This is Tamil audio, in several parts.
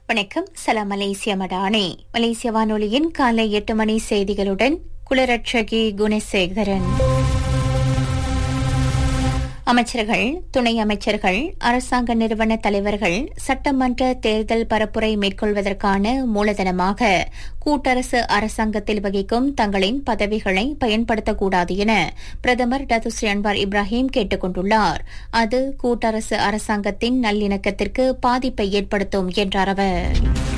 வணக்கம் சலாம் மலேசிய மடானே மலேசிய வானொலியின் காலை எட்டு மணி செய்திகளுடன் குலரட்சகி குணசேகரன் அமைச்சர்கள் துணை அமைச்சர்கள் அரசாங்க நிறுவன தலைவர்கள் சட்டமன்ற தேர்தல் பரப்புரை மேற்கொள்வதற்கான மூலதனமாக கூட்டரசு அரசாங்கத்தில் வகிக்கும் தங்களின் பதவிகளை பயன்படுத்தக்கூடாது என பிரதமர் டத்துஸ்ரீ அன்வார் இப்ராஹிம் கேட்டுக் கொண்டுள்ளார் அது கூட்டரசு அரசாங்கத்தின் நல்லிணக்கத்திற்கு பாதிப்பை ஏற்படுத்தும் என்றார் அவர்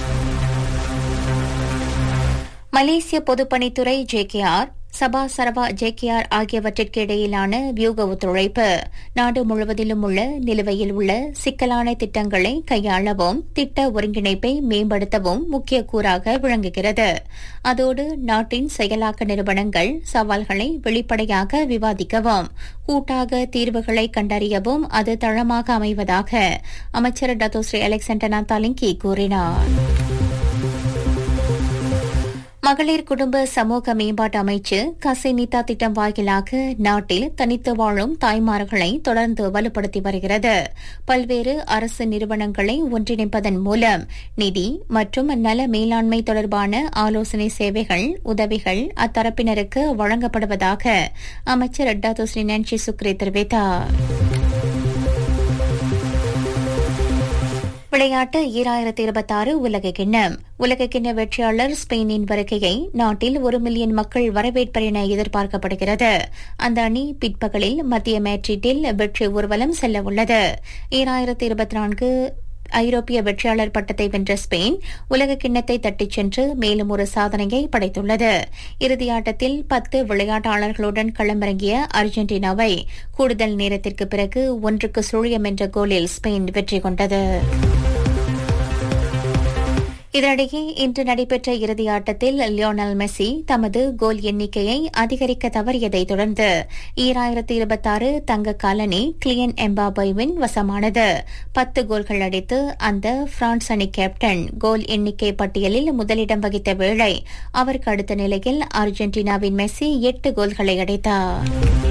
மலேசிய பொதுப்பணித்துறை ஜேகேஆர் சபா சரவா ஜேகேஆர் ஆகியவற்றிற்கு இடையிலான வியூக ஒத்துழைப்பு நாடு முழுவதிலும் உள்ள நிலுவையில் உள்ள சிக்கலான திட்டங்களை கையாளவும் திட்ட ஒருங்கிணைப்பை மேம்படுத்தவும் முக்கிய கூறாக விளங்குகிறது அதோடு நாட்டின் செயலாக்க நிறுவனங்கள் சவால்களை வெளிப்படையாக விவாதிக்கவும் கூட்டாக தீர்வுகளை கண்டறியவும் அது தளமாக அமைவதாக அமைச்சர் டத்தோஸ்ரீ அலெக்சாண்டனா தாலிங்கி கூறினார் மகளிர் குடும்ப சமூக மேம்பாட்டு அமைச்சு கசைனிதா திட்டம் வாயிலாக நாட்டில் தனித்து வாழும் தாய்மார்களை தொடர்ந்து வலுப்படுத்தி வருகிறது பல்வேறு அரசு நிறுவனங்களை ஒன்றிணைப்பதன் மூலம் நிதி மற்றும் நல மேலாண்மை தொடர்பான ஆலோசனை சேவைகள் உதவிகள் அத்தரப்பினருக்கு வழங்கப்படுவதாக அமைச்சர் டத்துஸ்ரீ நான்சி சுக்ரி தெரிவித்தார் விளையாட்டு ஈராயிரத்தி இருபத்தாறு உலக கிண்ணம் உலக கிண்ண வெற்றியாளர் ஸ்பெயினின் வருகையை நாட்டில் ஒரு மில்லியன் மக்கள் வரவேற்பர் என எதிர்பார்க்கப்படுகிறது அந்த அணி பிற்பகலில் மத்திய மேட்ரிட்டில் வெற்றி ஊர்வலம் செல்ல உள்ளது ஈராயிரத்தி இருபத்தி நான்கு ஐரோப்பிய வெற்றியாளர் பட்டத்தை வென்ற ஸ்பெயின் உலக கிண்ணத்தை தட்டிச் சென்று மேலும் ஒரு சாதனையை படைத்துள்ளது இறுதியாட்டத்தில் பத்து விளையாட்டாளர்களுடன் களமிறங்கிய அர்ஜென்டினாவை கூடுதல் நேரத்திற்கு பிறகு ஒன்றுக்கு சுழியம் என்ற கோலில் ஸ்பெயின் வெற்றி கொண்டது இதனிடையே இன்று நடைபெற்ற இறுதியாட்டத்தில் லியோனல் மெஸ்ஸி தமது கோல் எண்ணிக்கையை அதிகரிக்க தவறியதை தொடர்ந்து ஈராயிரத்தி இருபத்தாறு தங்க காலனி கிளியன் எம்பாபைவின் வசமானது பத்து கோல்கள் அடித்து அந்த பிரான்ஸ் அணி கேப்டன் கோல் எண்ணிக்கை பட்டியலில் முதலிடம் வகித்த வேளை அவருக்கு அடுத்த நிலையில் அர்ஜென்டினாவின் மெஸ்ஸி எட்டு கோல்களை அடித்தார்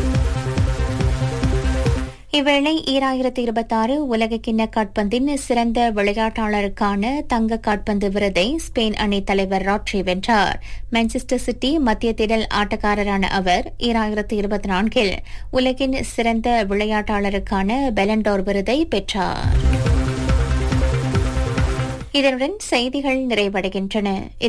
இவ்வேளை ஈராயிரத்தி இருபத்தாறு உலக கிண்ண காட்பந்தின் சிறந்த விளையாட்டாளருக்கான தங்க காட்பந்து விருதை ஸ்பெயின் அணி தலைவர் ராட்ரி வென்றார் மான்செஸ்டர் சிட்டி மத்திய திடல் ஆட்டக்காரரான அவர் ஈராயிரத்தி இருபத்தி நான்கில் உலகின் சிறந்த விளையாட்டாளருக்கான பெலண்டோர் விருதை பெற்றார் இதனுடன் செய்திகள் நிறைவடைகின்றன